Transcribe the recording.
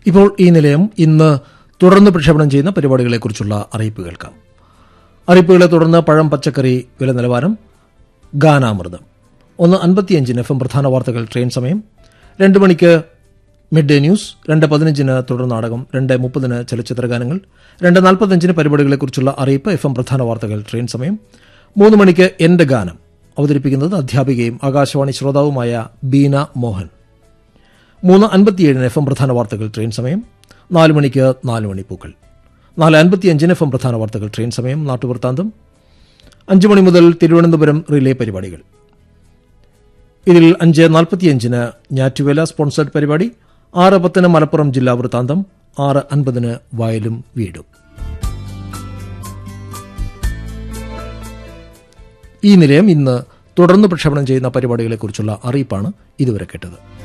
ഇപ്പോൾ ഈ നിലയം ഇന്ന് തുടർന്ന് പ്രക്ഷേപണം ചെയ്യുന്ന പരിപാടികളെക്കുറിച്ചുള്ള അറിയിപ്പ് കേൾക്കാം അറിയിപ്പുകളെ തുടർന്ന് പഴം പച്ചക്കറി വില നിലവാരം ഗാനാമൃതം ഒന്ന് അൻപത്തിയഞ്ചിന് എഫ് എം പ്രധാന വാർത്തകൾ ട്രെയിൻ സമയം രണ്ട് മണിക്ക് മിഡ് ഡേ ന്യൂസ് രണ്ട് പതിനഞ്ചിന് തുടർ നാടകം രണ്ട് മുപ്പതിന് ചലച്ചിത്ര ഗാനങ്ങൾ രണ്ട് നാൽപ്പത്തഞ്ചിന് പരിപാടികളെക്കുറിച്ചുള്ള അറിയിപ്പ് എഫ് എം പ്രധാന വാർത്തകൾ ട്രെയിൻ സമയം മൂന്ന് മണിക്ക് എന്റെ ഗാനം അവതരിപ്പിക്കുന്നത് അധ്യാപികയും ആകാശവാണി ശ്രോതാവുമായ ബീന മോഹൻ മൂന്ന് അൻപത്തിയേഴിന് എഫ് എം പ്രധാന വാർത്തകൾ ട്രെയിൻ സമയം നാല് മണിക്ക് നാല് മണി പൂക്കൾ നാല് അൻപത്തിയഞ്ചിന് എഫ് എം പ്രധാന വാർത്തകൾ ട്രെയിൻ സമയം നാട്ടുവൃത്താന്തം അഞ്ച് മണി മുതൽ തിരുവനന്തപുരം റിലേ പരിപാടികൾ ഇതിൽ അഞ്ച് നാൽപ്പത്തിയഞ്ചിന് ഞാറ്റുവേല സ്പോൺസേഡ് പരിപാടി ആറ് പത്തിന് മലപ്പുറം ജില്ലാ വൃത്താന്തം ആറ് അൻപതിന് വയലും വീടും ഈ നിലയം ഇന്ന് തുടർന്ന് പ്രക്ഷേപണം ചെയ്യുന്ന പരിപാടികളെക്കുറിച്ചുള്ള അറിയിപ്പാണ് ഇതുവരെ കേട്ടത്